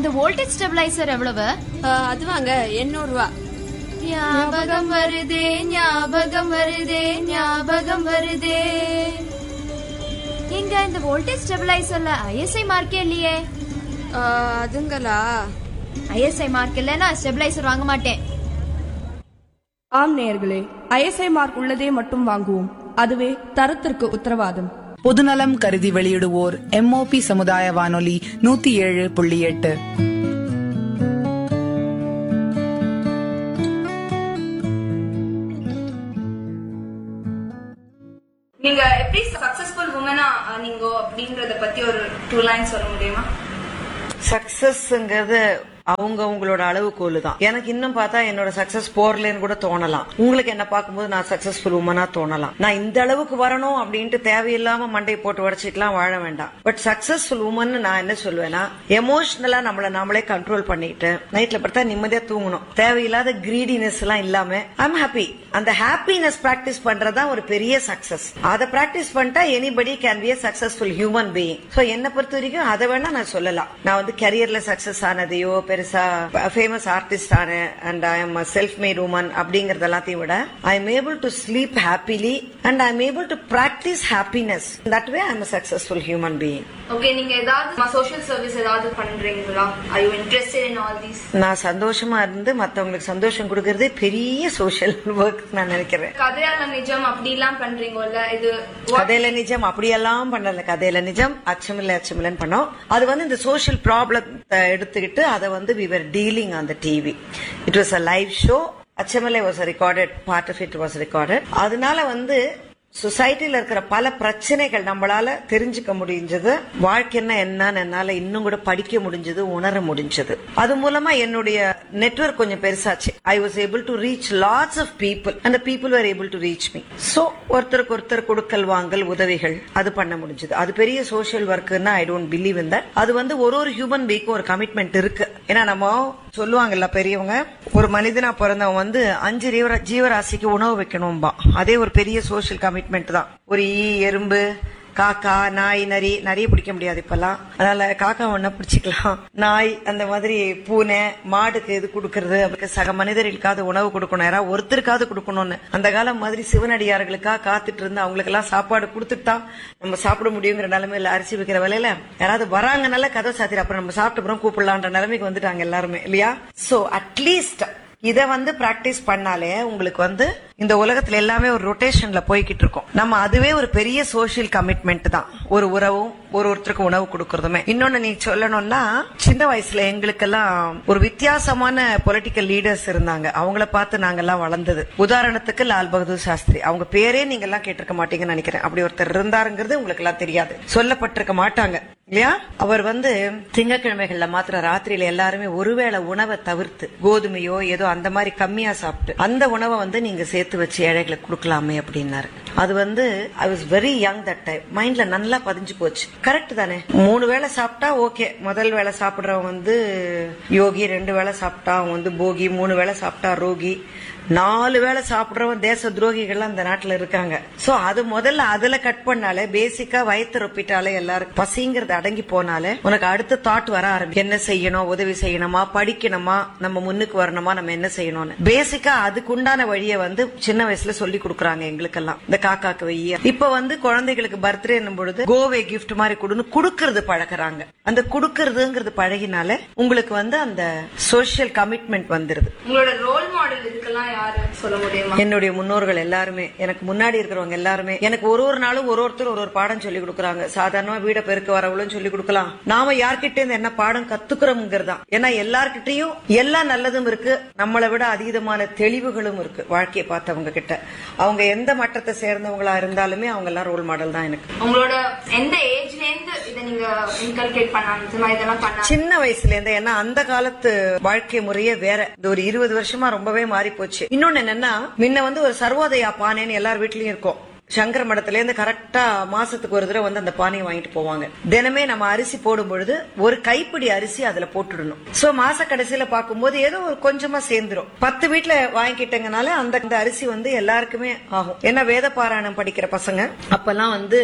இந்த voltage stabiliser எவ்வளவு அது வாங்க எண்ணூறு ரூபா ஞாபகம் வருதே ஞாபகம் வருதே ஞாபகம் வருதே எங்க இந்த வோல்டேஜ் ஸ்டெபிளைசர்ல ஐஎஸ்ஐ மார்க்கே இல்லையே ஆ, அதுங்களா ஐஎஸ்ஐ மார்க் இல்லைன்னா ஸ்டெபிளைசர் வாங்க மாட்டேன் ஆம் நேயர்களே ஐஎஸ்ஐ மார்க் உள்ளதே மட்டும் வாங்குவோம் அதுவே தரத்திற்கு உத்தரவாதம் பொதுநலம் கருதி வெளியிடுவோர் எம்ஓபி சமுதாய வானொலி நூத்தி ஏழு புள்ளி எட்டு நீங்க எப்படி சக்சஸ்ஃபுல் உமனா நீங்க அப்படின்றத பத்தி ஒரு டூ லைன் சொல்ல முடியுமா சக்சஸ்ங்கிறது அவங்க அவங்களோட அளவுகோலு தான் எனக்கு இன்னும் பார்த்தா என்னோட சக்சஸ் போர்லன்னு கூட தோணலாம் உங்களுக்கு என்ன பார்க்கும்போது நான் சக்சஸ்ஃபுல் உமனா தோணலாம் நான் இந்த அளவுக்கு வரணும் அப்படின்ட்டு தேவையில்லாம மண்டை போட்டு உடச்சிட்டுலாம் வாழ வேண்டாம் பட் சக்சஸ்ஃபுல் உமன் நான் என்ன சொல்லுவேன்னா எமோஷனலா நம்மள நாமளே கண்ட்ரோல் பண்ணிட்டு நைட்ல படுத்தா நிம்மதியா தூங்கணும் தேவையில்லாத கிரீடினஸ் எல்லாம் இல்லாம ஐம் ஹாப்பி அந்த ஹாப்பினஸ் பிராக்டிஸ் பண்றதுதான் ஒரு பெரிய சக்சஸ் அதை பிராக்டிஸ் பண்ணிட்டா anybody can be a successful human being so என்ன பொறுத்த வரைக்கும் அதை வேணா நான் சொல்லலாம் நான் வந்து கரியர்ல சக்சஸ் ஆனதையோ பெருசா ஃபேமஸ் ஆர்டிஸ்ட் ஆனேன் and I am self made woman அப்படிங்கறது எல்லாத்தையும் விட I am able to sleep happily and I am able to practise happiness that way I am successful human being okay நீங்க ஏதாவது சோஷியல் சர்வீஸ் ஏதாவது பண்றீங்களா I you interested in all these நான் சந்தோஷமா இருந்து மத்தவங்களுக்கு சந்தோஷம் கொடுக்கறதே பெரிய சோஷியல் ஒர்க் நான் நினைக்கிறேன் கதையால நிஜம் அப்படி எல்லாம் பண்றீங்கல்ல இது கதையில நிஜம் அப்படியெல்லாம் பண்ணல கதையில நிஜம் அச்சமில்ல அச்சமில்லன்னு பண்ணோம் அது வந்து இந்த சோஷியல் ப்ராப்ளம் எடுத்துக்கிட்டு அதை வந்து we were dealing on the TV it was a live show Achamillai was recorded part of it was recorded அதனால வந்து சொசைட்டில இருக்கிற பல பிரச்சனைகள் நம்மளால தெரிஞ்சுக்க முடிஞ்சது வாழ்க்கைன்னா என்னன்னு என்னால இன்னும் கூட படிக்க முடிஞ்சது உணர முடிஞ்சது அது மூலமா என்னுடைய நெட்வொர்க் கொஞ்சம் பெருசாச்சு I was able to reach lots of people அந்த people are able to reach me so ஒருத்தருக்கு ஒருத்தர் கொடுக்கல் வாங்கல் உதவிகள் அது பண்ண முடிஞ்சது அது பெரிய சோஷியல் ஒர்க்குன்னா ஐ டோன்ட் பிலீவ் இந்த அது வந்து ஒரு ஒரு ஹியூமன் பீக்கும் ஒரு கமிட்மெண்ட் இருக்கு ஏன்னா நம்ம சொல்லுவாங்கல்ல பெரியவங்க ஒரு மனிதனா பிறந்தவன் வந்து அஞ்சு ஜீவரா- ஜீவராசிக்கு உணவு வைக்கணும்பா அதே ஒரு பெரிய சோஷியல் கமிட்மெண்ட் தான் ஒரு ஈ எறும்பு காக்கா நாய் நரி நிறைய பிடிக்க முடியாது இப்பெல்லாம் அதனால காக்கா ஒண்ணா பிடிச்சிக்கலாம் நாய் அந்த மாதிரி பூனை மாடுக்கு இது கொடுக்கறது அதுக்கு சக மனிதர்களுக்காவது உணவு கொடுக்கணும் யாராவது ஒருத்தருக்காவது கொடுக்கணும்னு அந்த காலம் மாதிரி சிவனடியார்களுக்காக காத்துட்டு இருந்து அவங்களுக்கு எல்லாம் சாப்பாடு கொடுத்துட்டு தான் நம்ம சாப்பிட முடியுங்கிற நிலைமையில அரிசி வைக்கிற வேலையில யாராவது வராங்கனால கதை சாத்திர அப்புறம் நம்ம சாப்பிட்ட அப்புறம் கூப்பிடலான்ற நிலைமைக்கு வந்துட்டாங்க எல்லாருமே இல்லையா சோ அட்லீஸ்ட் இத வந்து பிராக்டிஸ் பண்ணாலே உங்களுக்கு வந்து இந்த உலகத்துல எல்லாமே ஒரு ரொட்டேஷன்ல போய்கிட்டு இருக்கும் நம்ம அதுவே ஒரு பெரிய சோஷியல் கமிட்மெண்ட் தான் ஒரு உறவும் ஒரு ஒருத்தருக்கு உணவு கொடுக்கறதுமே இன்னொன்னு நீ சொல்லணும்னா சின்ன வயசுல எங்களுக்கெல்லாம் ஒரு வித்தியாசமான பொலிட்டிக்கல் லீடர்ஸ் இருந்தாங்க அவங்கள பார்த்து நாங்கெல்லாம் வளர்ந்தது உதாரணத்துக்கு லால் பகதூர் சாஸ்திரி அவங்க பேரே நீங்க எல்லாம் கேட்டிருக்க மாட்டீங்கன்னு நினைக்கிறேன் அப்படி ஒருத்தர் இருந்தாருங்கிறது உங்களுக்கு எல்லாம் தெரியாது சொல்லப்பட்டிருக்க மாட்டாங்க இல்லையா அவர் வந்து திங்கக்கிழமைகள்ல மாத்திரம் ராத்திரியில எல்லாருமே ஒருவேளை உணவை தவிர்த்து கோதுமையோ ஏதோ அந்த மாதிரி கம்மியா சாப்பிட்டு அந்த உணவை வந்து நீங்க சேர்த்து வச்சு ஏழைகளுக்கு கொடுக்கலாமே அப்படின்னாரு அது வந்து I was very young that time மைண்ட்ல நல்லா பதிஞ்சு போச்சு கரெக்ட் தானே மூணு வேளை சாப்பிட்டா ஓகே முதல் வேளை சாப்பிடுறவன் வந்து யோகி ரெண்டு வேளை சாப்பிட்டா அவன் வந்து போகி மூணு வேளை சாப்பிட்டா ரோகி நாலு வேளை சாப்பிடுறவன் தேச துரோகிகள் அந்த நாட்டுல இருக்காங்க சோ அது முதல்ல அதுல கட் பண்ணாலே பேசிக்கா வயிற்று ரொப்பிட்டாலே எல்லாருக்கும் பசிங்கிறது அடங்கி போனாலே உனக்கு அடுத்த தாட் வர ஆரம்பிக்கும் என்ன செய்யணும் உதவி செய்யணுமா படிக்கணுமா நம்ம முன்னுக்கு வரணுமா நம்ம என்ன செய்யணும்னு பேசிக்கா அதுக்குண்டான வழியை வந்து சின்ன வயசுல சொல்லி கொடுக்குறாங்க எங்களுக்கெல்லாம் இந்த காக்காக்கு வெய்ய இப்ப வந்து குழந்தைகளுக்கு பர்த்டே பொழுது கோவே கிஃப்ட் மாதிரி கொடுன்னு குடுக்கறது பழகுறாங்க அந்த குடுக்கறதுங்கிறது பழகினாலே உங்களுக்கு வந்து அந்த சோஷியல் கமிட்மெண்ட் வந்துருது உங்களோட ரோல் மாடல் இதுக்கெல்லாம் யாரு சொல்ல முடியுமா என்னுடைய முன்னோர்கள் எல்லாருமே எனக்கு முன்னாடி இருக்கிறவங்க எல்லாருமே எனக்கு ஒரு ஒரு நாளும் ஒரு ஒருத்தர் ஒரு ஒரு பாடம் சொல்லி கொடுக்குறாங்க சாதாரணமா வீட பெருக்க வரவளும் சொல்லி கொடுக்கலாம் நாம யார்கிட்ட இருந்து என்ன பாடம் கத்துக்கிறோம்ங்கிறதா ஏன்னா எல்லார்கிட்டயும் எல்லா நல்லதும் இருக்கு நம்மளை விட அதீதமான தெளிவுகளும் இருக்கு வாழ்க்கையை பார்த்தவங்க கிட்ட அவங்க எந்த மட்டத்தை சேர்ந்தவங்களா இருந்தாலுமே அவங்க எல்லாம் ரோல் மாடல் தான் எனக்கு உங்களோட எந்த ஏஜ்ல இருந்து இதை நீங்க இன்கல்கேட் பண்ணாங்க இந்த மாதிரி இதெல்லாம் பண்ணாங்க சின்ன வயசுல இருந்து ஏன்னா அந்த காலத்து வாழ்க்கை முறையே வேற இந்த ஒரு இருபது வருஷமா ரொம்பவே மாறி போச்சு இன்னொன்னு என்னன்னா முன்ன வந்து ஒரு சர்வோதயா பானைன்னு எல்லார் வீட்லயும் இருக்கும் சங்கர மடத்துல இருந்து கரெக்டா மாசத்துக்கு ஒரு தடவை வந்து அந்த பானையை வாங்கிட்டு போவாங்க தினமே நம்ம அரிசி போடும் பொழுது ஒரு கைப்பிடி அரிசி அதுல போட்டுடணும் சோ மாச கடைசியில பார்க்கும்போது ஏதோ ஒரு கொஞ்சமா சேர்ந்துரும் பத்து வீட்டுல வாங்கிக்கிட்டங்கனால அந்த அந்த அரிசி வந்து எல்லாருக்குமே ஆகும் ஏன்னா வேத பாராயணம் படிக்கிற பசங்க அப்பெல்லாம் வந்து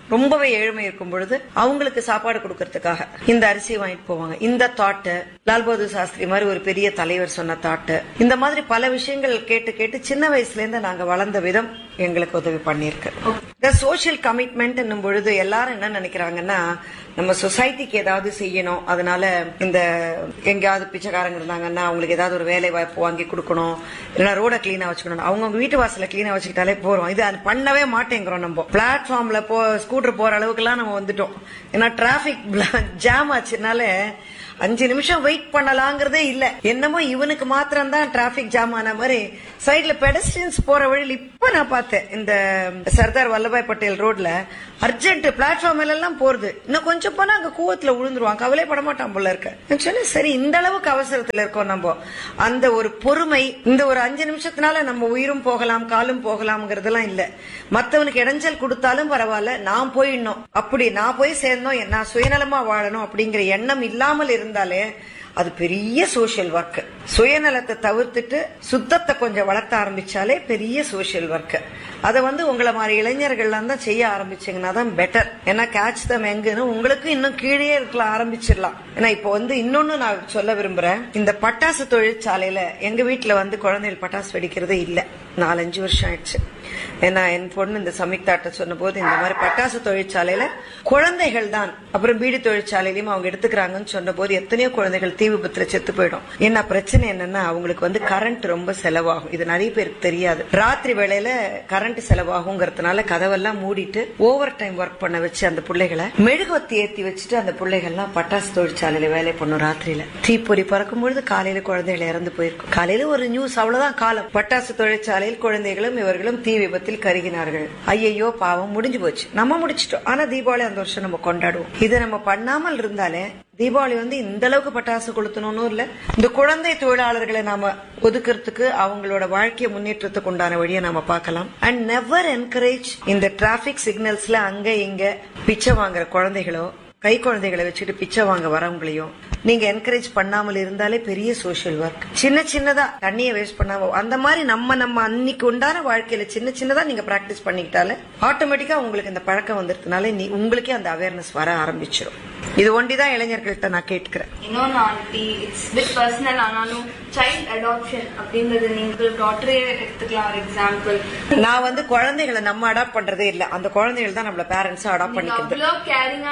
ரொம்பவே ஏழ்மை இருக்கும் பொழுது அவங்களுக்கு சாப்பாடு கொடுக்கறதுக்காக இந்த அரிசியை வாங்கிட்டு போவாங்க இந்த தாட்டு லால் பகதூர் சாஸ்திரி மாதிரி ஒரு பெரிய தலைவர் சொன்ன தாட்டு இந்த மாதிரி பல விஷயங்கள் கேட்டு கேட்டு சின்ன வயசுல இருந்து நாங்க வளர்ந்த விதம் எங்களுக்கு உதவி பண்ணிருக்கு இந்த சோசியல் கமிட்மெண்ட் என்னும் பொழுது எல்லாரும் என்ன நினைக்கிறாங்கன்னா நம்ம சொசைட்டிக்கு ஏதாவது செய்யணும் அதனால இந்த எங்கேயாவது பிச்சைக்காரங்க இருந்தாங்கன்னா அவங்களுக்கு ஏதாவது ஒரு வேலை வாய்ப்பு வாங்கி கொடுக்கணும் இல்லைன்னா ரோட கிளீனா வச்சுக்கணும் அவங்க வீட்டு வாசல கிளீனா வச்சுக்கிட்டாலே போறோம் இது அது பண்ணவே மாட்டேங்கிறோம் நம்ம பிளாட்ஃபார்ம்ல போ ஸ்கூட்டர் போற அளவுக்கு எல்லாம் நம்ம வந்துட்டோம் ஏன்னா டிராபிக் ஜாம் ஆச்சுனால அஞ்சு நிமிஷம் வெயிட் பண்ணலாங்கிறதே இல்ல என்னமோ இவனுக்கு மாத்திரம் தான் டிராபிக் ஜாம் ஆன மாதிரி சைடுல பெடஸ்டியன்ஸ் போற வழியில் இப்ப நான் பார்த்தேன் இந்த சர்தார் வல்லபாய் பட்டேல் ரோட்ல அர்ஜென்ட் பிளாட்ஃபார்ம் எல்லாம் போறது இன்னும் கொஞ்சம் போனா அங்க கூவத்துல விழுந்துருவான் கவலைப்பட மாட்டான் போல இருக்க நான் சொன்னேன் சரி இந்த அளவுக்கு அவசரத்துல இருக்கோம் நம்ம அந்த ஒரு பொறுமை இந்த ஒரு அஞ்சு நிமிஷத்தினால நம்ம உயிரும் போகலாம் காலும் போகலாம்ங்கிறதெல்லாம் இல்ல மத்தவனுக்கு இடைஞ்சல் கொடுத்தாலும் பரவாயில்ல நான் போயிடணும் அப்படி நான் போய் சேர்ந்தோம் நான் சுயநலமா வாழணும் அப்படிங்கிற எண்ணம் இல்லாமல் இருந்தாலே அது பெரிய சோஷியல் ஒர்க் சுயநலத்தை தவிர்த்துட்டு சுத்தத்தை கொஞ்சம் வளர்த்த ஆரம்பிச்சாலே பெரிய சோஷியல் ஒர்க் அதை வந்து உங்களை மாதிரி இளைஞர்கள்லாம் தான் செய்ய ஆரம்பிச்சீங்கன்னா தான் பெட்டர் ஏன்னா கேட்ச் தம் எங்குன்னு உங்களுக்கு இன்னும் கீழே இருக்கலாம் ஆரம்பிச்சிடலாம் ஏன்னா இப்போ வந்து இன்னொன்னு நான் சொல்ல விரும்புறேன் இந்த பட்டாசு தொழிற்சாலையில எங்க வீட்டுல வந்து குழந்தைகள் பட்டாசு வெடிக்கிறதே இல்ல நாலஞ்சு வருஷம் ஆயிடுச்சு ஏன்னா என் பொண்ணு இந்த சமிக்தாட்ட சொன்ன போது இந்த மாதிரி பட்டாசு தொழிற்சாலையில குழந்தைகள் தான் அப்புறம் பீடி தொழிற்சாலையிலயும் அவங்க எடுத்துக்கிறாங்கன்னு சொன்ன போது எத்தனையோ குழந்தைகள் தீ விபத்துல செத்து போயிடும் என்ன பிரச்சனை என்னன்னா அவங்களுக்கு வந்து கரண்ட் ரொம்ப செலவாகும் இது நிறைய பேருக்கு தெரியாது ராத்திரி வேளையில கரண்ட் செலவாகுங்கிறதுனால கதவெல்லாம் மூடிட்டு ஓவர் டைம் ஒர்க் பண்ண வச்சு அந்த பிள்ளைகளை மெழுகுவத்தி ஏத்தி வச்சுட்டு அந்த பிள்ளைகள்லாம் பட்டாசு தொழிற்சாலையில வேலை பண்ணும் ராத்திரியில தீப்பொறி பறக்கும் பொழுது காலையில குழந்தைகள் இறந்து போயிருக்கும் காலையில ஒரு நியூஸ் அவ்வளவுதான் காலம் பட்டாசு தொழிற்சாலையில் குழந்தைகளும் இவர்களும் தீ விபத்தில் கருகினார்கள் ஐயையோ பாவம் முடிஞ்சு போச்சு நம்ம முடிச்சிட்டோம் ஆனா தீபாவளி அந்த வருஷம் நம்ம கொண்டாடுவோம் இதை நம்ம பண்ணாமல் இருந்தாலே தீபாவளி வந்து இந்த அளவுக்கு பட்டாசு கொளுத்தணும்னு இல்ல இந்த குழந்தை தொழிலாளர்களை நாம ஒதுக்குறதுக்கு அவங்களோட வாழ்க்கை முன்னேற்றத்துக்கு உண்டான வழியை நாம பார்க்கலாம் அண்ட் நெவர் என்கரேஜ் இந்த டிராபிக் சிக்னல்ஸ்ல அங்க இங்க பிச்சை வாங்குற குழந்தைகளோ கை குழந்தைகளை வச்சுட்டு பிச்சை வாங்க வரவங்களையும் நீங்க என்கரேஜ் பண்ணாமல் இருந்தாலே பெரிய சோஷியல் ஒர்க் சின்ன சின்னதா தண்ணியை வேஸ்ட் பண்ணாம அந்த மாதிரி நம்ம நம்ம அன்னைக்கு உண்டான வாழ்க்கையில சின்ன சின்னதா நீங்க பிராக்டிஸ் பண்ணிக்கிட்டாலே ஆட்டோமேட்டிக்கா உங்களுக்கு இந்த பழக்கம் வந்துருதுனால நீ உங்களுக்கே அந்த அவேர்னஸ் வர ஆரம்பிச்சிடும் இது ஒண்டிதான் இளைஞர்கள்ட்ட நான் கேட்டுக்கிறேன் இன்னொன்னு ஆண்டி இட்ஸ் பிட் பர்சனல் ஆனாலும் சைல்ட் அடாப்ஷன் அப்படின்றது நீங்கள் டாக்டரே எடுத்துக்கலாம் ஒரு எக்ஸாம்பிள் நான் வந்து குழந்தைகளை நம்ம அடாப்ட் பண்றதே இல்ல அந்த குழந்தைகள் தான் நம்மள பேரண்ட்ஸா அடாப்ட் நீங்க பண்ணிக்கிறது அவ்வளோ கேரிங்கா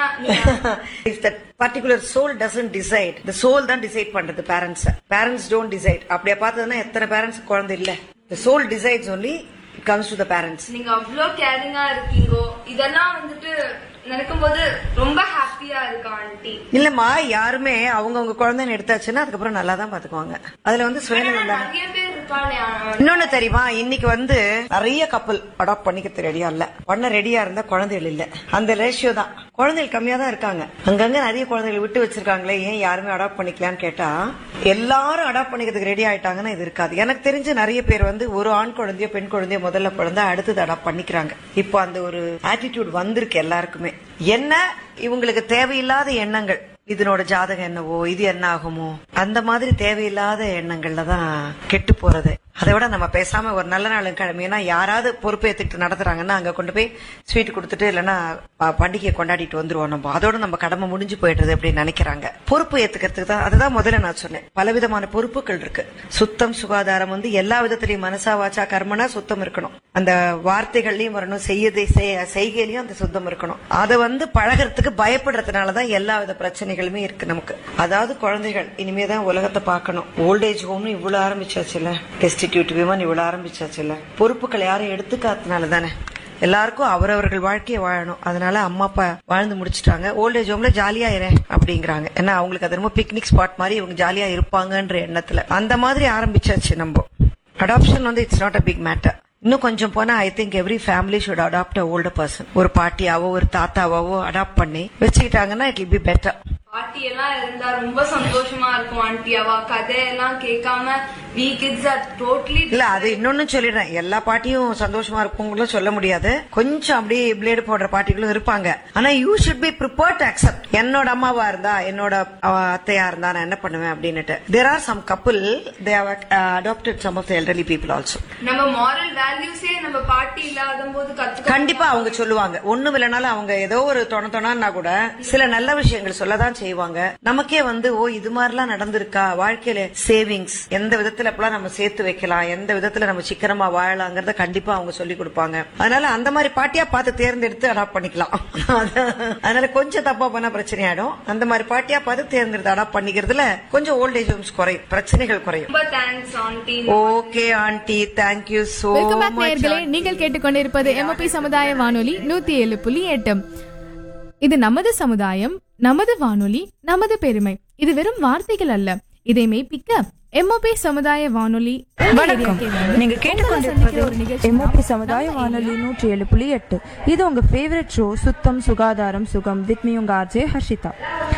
if that particular soul doesn't decide the soul தான் டிசைட் பண்றது பேரண்ட்ஸ் பேரண்ட்ஸ் டோன்ட் டிசைட் அப்படியே பார்த்ததுன்னா எத்தனை பேரண்ட்ஸ் குழந்தை இல்ல the soul decides only it comes to the parents நீங்க அவ்வளோ கேரிங்கா இருக்கீங்கோ இதெல்லாம் வந்துட்டு நினைக்கும்போது ரொம்ப ஹாப்பியா இருக்கு ஆண்டி இல்லம்மா யாருமே அவங்கவங்க குழந்தைன்னு எடுத்தாச்சுன்னா அதுக்கப்புறம் நல்லா தான் பாத்துக்குவாங்க அதுல வந்து சுயநலம் தான் நிறைய பேர் இருப்பானே இன்னொன்னு தெரியுமா இன்னைக்கு வந்து நிறைய கப்பல் அடாப்ட் பண்ணிக்கிறது ரெடியா இல்ல பண்ண ரெடியா இருந்தா குழந்தைகள் இல்ல அந்த ரேஷியோ தான் குழந்தைகள் கம்மியா தான் இருக்காங்க அங்கங்க நிறைய குழந்தைகள் விட்டு வச்சிருக்காங்களே ஏன் யாருமே அடாப்ட் பண்ணிக்கலான்னு கேட்டா எல்லாரும் அடாப்ட் பண்ணிக்கிறதுக்கு ரெடி ஆயிட்டாங்கன்னா இது இருக்காது எனக்கு தெரிஞ்சு நிறைய பேர் வந்து ஒரு ஆண் குழந்தையோ பெண் குழந்தையோ முதல்ல குழந்தை அடுத்தது அடாப்ட் பண்ணிக்கிறாங்க இப்போ அந்த ஒரு ஆட்டிடியூட் வந்திருக்கு எல்லாருக்குமே என்ன இவங்களுக்கு தேவையில்லாத எண்ணங்கள் இதனோட ஜாதகம் என்னவோ இது என்ன ஆகுமோ அந்த மாதிரி தேவையில்லாத எண்ணங்கள்ல தான் கெட்டு போறது அதை விட நம்ம பேசாம ஒரு நல்ல நாள் கிழமைனா யாராவது பொறுப்பேத்துக்கிட்டு நடத்துறாங்கன்னா அங்க கொண்டு போய் ஸ்வீட் கொடுத்துட்டு இல்லைன்னா ப- பண்டிகையை கொண்டாடிட்டு வந்துருவோம் நம்ம அதோட நம்ம கடமை முடிஞ்சு போயிடுறது அப்படின்னு நினைக்கிறாங்க பொறுப்பு ஏத்துக்கிறதுக்கு தான் அதுதான் முதல்ல நான் சொன்னேன் பலவிதமான பொறுப்புகள் இருக்கு சுத்தம் சுகாதாரம் வந்து எல்லா விதத்திலையும் மனசா வாச்சா கர்மனா சுத்தம் இருக்கணும் அந்த வார்த்தைகள்லயும் வரணும் செய்யதை செய்- செய்கையிலயும் அந்த சுத்தம் இருக்கணும் அதை வந்து பழகிறதுக்கு பயப்படுறதுனாலதான் எல்லா வித பிரச்சனைகளுமே இருக்கு நமக்கு அதாவது குழந்தைகள் இனிமே தான் உலகத்தை பார்க்கணும் ஓல்டேஜ் ஹோம் இவ்வளவு ஆரம்பிச்சாச்சுல டெஸ்டிடியூட் விமன் இவ்வளவு ஆரம்பிச்சாச்சுல பொறுப்புகள் யாரும் எடுத்துக்காதனால தானே எல்லாருக்கும் அவரவர்கள் வாழ்க்கையை வாழணும் அதனால அம்மா அப்பா வாழ்ந்து முடிச்சிட்டாங்க ஓல்டேஜ் ஹோம்ல ஜாலியா இரு அப்படிங்கிறாங்க ஏன்னா அவங்களுக்கு அது ரொம்ப பிக்னிக் ஸ்பாட் மாதிரி இவங்க ஜாலியா இருப்பாங்கன்ற எண்ணத்துல அந்த மாதிரி ஆரம்பிச்சாச்சு நம்ம அடாப்ஷன் வந்து it's not a big matter இன்னும் கொஞ்சம் போனா I think every family should adopt a older person ஒரு பாட்டியாவோ ஒரு தாத்தாவாவோ அடாப்ட் பண்ணி வச்சுக்கிட்டாங்கன்னா இட் பி பெட்டர் பாட்டி எல்லாம் இருந்தா ரொம்ப சந்தோஷமா இருக்கும் ஆண்டி அவ கதையெல்லாம் கேட்காம we kids are totally இல்ல அது இன்னொன்னு சொல்லிடுறேன் எல்லா பாட்டியும் சந்தோஷமா இருக்குங்களும் சொல்ல முடியாது கொஞ்சம் அப்படியே பிளேடு போடுற பாட்டிகளும் இருப்பாங்க ஆனா you should be prepare to accept என்னோட அம்மாவா இருந்தா என்னோட அஹ், அத்தையா இருந்தா நான் என்ன பண்ணுவேன் அப்படின்னுட்டு there are some couple they have adopted some of the elderly people also நம்ம மாரல் வேல்யூஸே நம்ம பாட்டி இல்லாத போது கத்துக்க கண்டிப்பா அவங்க சொல்லுவாங்க ஒண்ணும் இல்லைனாலும் அவங்க ஏதோ ஒரு தொண தொணன்னா கூட சில நல்ல விஷயங்கள் சொல்லதான் செய்வாங்க நமக்கே வந்து ஓ இது மாதிரிலாம் நடந்திருக்கா வாழ்க்கையில சேவிங்ஸ் எந்த விதத்துல எப்பலாம் நம்ம சேர்த்து வைக்கலாம் எந்த விதத்துல நம்ம சிக்கனமா வாழலாங்கிறத கண்டிப்பா அவங்க சொல்லி கொடுப்பாங்க அதனால அந்த மாதிரி பாட்டியா பார்த்து தேர்ந்தெடுத்து அடாப்ட் பண்ணிக்கலாம் அதனால கொஞ்சம் தப்பா பண்ணா பிரச்சனை ஆயிடும் அந்த மாதிரி பாட்டியா பார்த்து தேர்ந்தெடுத்து அடாப்ட் பண்ணிக்கிறதுல கொஞ்சம் ஓல்டேஜ் ஹோம்ஸ் குறையும் பிரச்சனைகள் குறையும் ரொம்ப thanks aunty okay aunty thank you so welcome back நேயர்களே நீங்கள் கேட்டுக்கொண்டிருப்பது எம்ஓபி சமுதாய வானொலி நூத்தி ஏழு புள்ளி எட்டு இது நமது சமுதாயம் நமது வானொலி நமது பெருமை இது வெறும் வார்த்தைகள் அல்ல இதை மெய்ப்பிக்க எம்ஓபி சமுதாய வானொலி உங்கள் வணக்கம் ஏரியாக்கே வந்து நீங்க உங்களை கேட்டுக்கொண்டிருப்பது சந்திக்கிற ஒரு நிகழ்ச்சி எம்ஓபி தான். சமுதாய நம்ம வானொலி நூற்றி ஏழு புள்ளி எட்டு இது உங்க ஃபேவரட் ஷோ சுத்தம் சுகாதாரம் சுகம் வித் மீ உங்க ஆர்ஜே ஹர்ஷிதா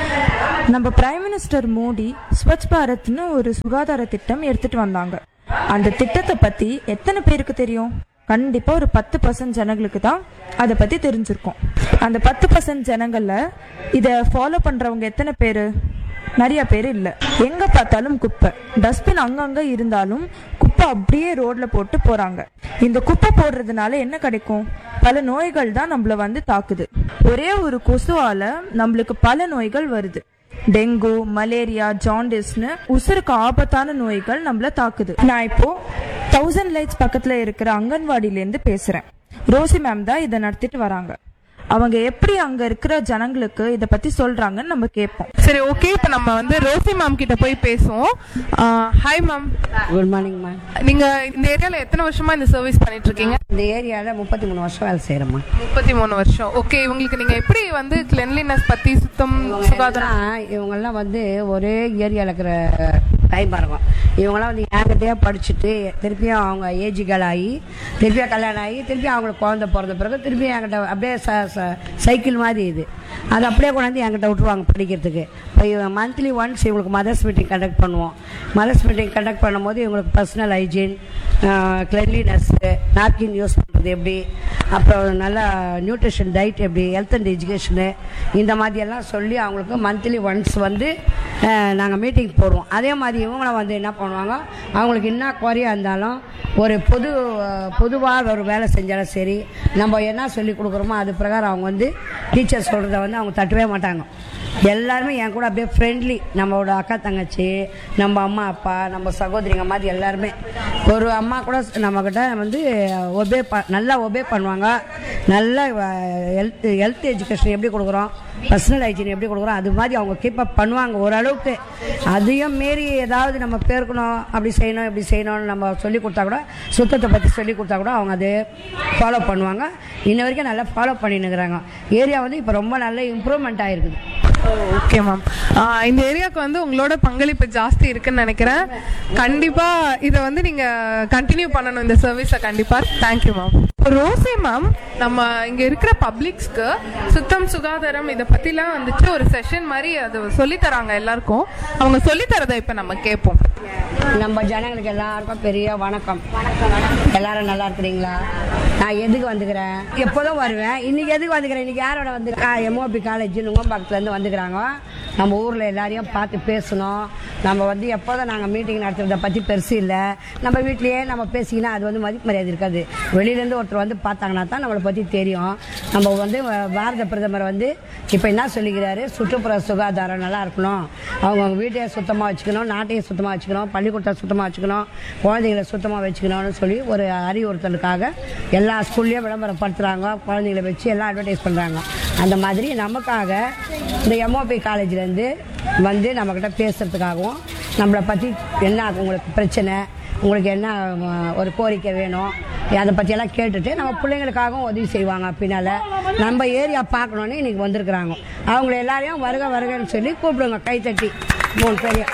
நம்ம பிரைம் மினிஸ்டர் மோடி ஸ்வச் பாரத்னு ஒரு சுகாதார திட்டம் எடுத்துட்டு வந்தாங்க அந்த திட்டத்தை பத்தி எத்தனை பேருக்கு தெரியும் கண்டிப்பா ஒரு பத்து பர்சன்ட் ஜனங்களுக்கு தான் அதை பத்தி தெரிஞ்சிருக்கும் அந்த பத்து பர்சன்ட் ஜனங்கள்ல இத ஃபாலோ பண்றவங்க எத்தனை பேரு நிறைய பேர் இல்ல எங்க பார்த்தாலும் குப்பை டஸ்ட்பின் அங்கங்க இருந்தாலும் குப்பை அப்படியே ரோட்ல போட்டு போறாங்க இந்த குப்பை போடுறதுனால என்ன கிடைக்கும் பல நோய்கள் தான் நம்மள வந்து தாக்குது ஒரே ஒரு கொசுவால நம்மளுக்கு பல நோய்கள் வருது டெங்கு மலேரியா ஜாண்டிஸ்னு உசுருக்கு ஆபத்தான நோய்கள் நம்மள தாக்குது நான் இப்போ தௌசண்ட் லைட்ஸ் பக்கத்துல இருக்கிற அங்கன்வாடியில இருந்து பேசுறேன் ரோசி மேம் தான் இதை நடத்திட்டு வராங்க அவங்க எப்படி அங்க இருக்கிற ஜனங்களுக்கு இத பத்தி சொல்றாங்கன்னு நம்ம கேட்போம் சரி ஓகே இப்போ நம்ம வந்து ரோசி மேம் கிட்ட போய் பேசுவோம் hi ma'am good morning ma'am நீங்க இந்த ஏரியால எத்தனை வருஷமா இந்த சர்வீஸ் பண்ணிட்டு இருக்கீங்க இந்த ஏரியாவில் முப்பத்தி மூணு வருஷம் வேலை செய்கிறேம்மா முப்பத்தி மூணு வருஷம் ஓகே உங்களுக்கு நீங்க எப்படி வந்து கிளென்லினஸ் பத்தி சுத்தம் சுகாதாரம் இவங்கெல்லாம் வந்து ஒரே ஏரியாவில் இருக்கிற டைம் இருக்கும் இவங்கெல்லாம் வந்து என்கிட்டயே படிச்சுட்டு திருப்பியும் அவங்க ஏஜுகள் ஆகி திருப்பியும் கல்யாணம் ஆகி திருப்பியும் அவங்களுக்கு குழந்தை பிறந்த பிறகு திருப்பியும் என்கிட்ட அப்படியே ச- ச- சைக்கிள் மாதிரி இது அது அப்படியே கொண்டாந்து என்கிட்ட விட்டுருவாங்க படிக்கிறதுக்கு இப்போ மந்த்லி ஒன்ஸ் இவங்களுக்கு மதர்ஸ் மீட்டிங் கண்டக்ட் பண்ணுவோம் மதர்ஸ் மீட்டிங் கண்டக்ட் பண்ணும்போது இவங்களுக்கு personal hygiene cleanliness napkin use பண்ணுறது எப்படி அப்புறம் நல்லா நியூட்ரிஷன் டயட் எப்படி ஹெல்த் அண்ட் எஜுகேஷனு இந்த மாதிரி எல்லாம் சொல்லி அவங்களுக்கு மந்த்லி ஒன்ஸ் வந்து நாங்கள் மீட்டிங் போடுவோம் அதே மாதிரி இவங்கள வந்து என்ன பண்ணுவாங்க அவங்களுக்கு என்ன குறையா இருந்தாலும் ஒரு பொது பொதுவாக ஒரு வேலை செஞ்சாலும் சரி நம்ம என்ன சொல்லி கொடுக்குறோமோ அது பிரகாரம் அவங்க வந்து டீச்சர் சொல்கிறத வந்து அவங்க தட்டவே மாட்டாங்க எல்லாருமே என் கூட அப்படியே ஃப்ரெண்ட்லி நம்மளோட அக்கா தங்கச்சி நம்ம அம்மா அப்பா நம்ம சகோதரிங்க மாதிரி எல்லாருமே ஒரு அம்மா கூட நம்மக்கிட்ட வந்து ஒபே ப நல்லா ஒபே பண்ணுவாங்க நல்ல ஹெல்த் ஹெல்த் எஜுகேஷன் எப்படி கொடுக்குறோம் பர்சனல் ஹைஜீன் எப்படி கொடுக்குறோம் அது மாதிரி அவங்க கீப் அப் பண்ணுவாங்க ஓரளவுக்கு அதையும் மீறி ஏதாவது நம்ம பேர்க்கணும் அப்படி செய்யணும் இப்படி செய்யணும்னு நம்ம சொல்லி கொடுத்தா கூட சுத்தத்தை பற்றி சொல்லி கொடுத்தா கூட அவங்க அதை ஃபாலோ பண்ணுவாங்க இன்ன வரைக்கும் நல்லா ஃபாலோ பண்ணினுக்கிறாங்க ஏரியா வந்து இப்போ ரொம்ப நல்ல இம்ப்ரூவ்மெண்ட் ஆயிருக்குது ஓகே மேம் இந்த ஏரியாவுக்கு வந்து உங்களோட பங்களிப்பு ஜாஸ்தி இருக்குன்னு நினைக்கிறேன் கண்டிப்பா இதை வந்து நீங்க கண்டினியூ பண்ணணும் இந்த சர்வீஸை கண்டிப்பா தேங்க்யூ மேம் ரோசி மேம் நம்ம இங்க இருக்கிற பப்ளிக்ஸ்க்கு சுத்தம் சுகாதாரம் இதை பத்திலாம் வந்துட்டு ஒரு செஷன் மாதிரி அது சொல்லி தராங்க எல்லாருக்கும் அவங்க சொல்லி தரதை இப்ப நம்ம கேட்போம் நம்ம ஜனங்களுக்கு எல்லாருக்கும் பெரிய வணக்கம் எல்லாரும் நல்லா இருக்கிறீங்களா நான் எதுக்கு வந்துக்கிறேன் எப்போதும் வருவேன் இன்னைக்கு எதுக்கு வந்துக்கிறேன் இன்னைக்கு யாரோட வந்து எம்ஓபி காலேஜ் நுங்கம்பாக்கத்துலேருந்து வந்துக்கிறாங்க நம்ம ஊரில் எல்லாரையும் பார்த்து பேசணும் நம்ம வந்து எப்போதும் நாங்கள் மீட்டிங் நடத்துறத பற்றி பெருசு இல்லை நம்ம வீட்லேயே நம்ம பேசிக்கினா அது வந்து மதிப்பு மரியாதை இருக்காது வெளியிலேருந்து ஒருத்தர் வந்து பார்த்தாங்கன்னா தான் நம்மளை பற்றி தெரியும் நம்ம வந்து வ- பாரத பிரதமர் வந்து இப்போ என்ன சொல்லிக்கிறாரு சுற்றுப்புற சுகாதாரம் நல்லா இருக்கணும் அவங்கவுங்க வீட்டையே சுத்தமாக வச்சுக்கணும் நாட்டையும் சுத்தமாக வச்சுக்கணும் பள்ளிக்கூடத்தை சுத்தமாக வச்சுக்கணும் குழந்தைகளை சுத்தமாக வச்சுக்கணும்னு சொல்லி ஒரு அறிவுறுத்தலுக்காக எல்லா ஸ்கூல்லையும் விளம்பரப்படுத்துகிறாங்க குழந்தைகளை வச்சு எல்லாம் அட்வர்டைஸ் பண்ணுறாங்க அந்த மாதிரி நமக்காக இந்த எம்ஓபி காலேஜ்லேருந்து வந்து நம்மக்கிட்ட பேசுகிறதுக்காகவும் நம்மளை பற்றி என்ன உங்களுக்கு பிரச்சனை உங்களுக்கு என்ன அஹ், ஒரு கோரிக்கை வேணும் அதை பற்றியெல்லாம் கேட்டுட்டு நம்ம பிள்ளைங்களுக்காகவும் உதவி செய்வாங்க பின்னால் நம்ம ஏரியா பார்க்கணுன்னு இன்னைக்கு வந்திருக்கிறாங்க அவங்கள எல்லாரையும் வருக வருகன்னு சொல்லி கூப்பிடுங்க கைத்தட்டி மூணு பேரையும்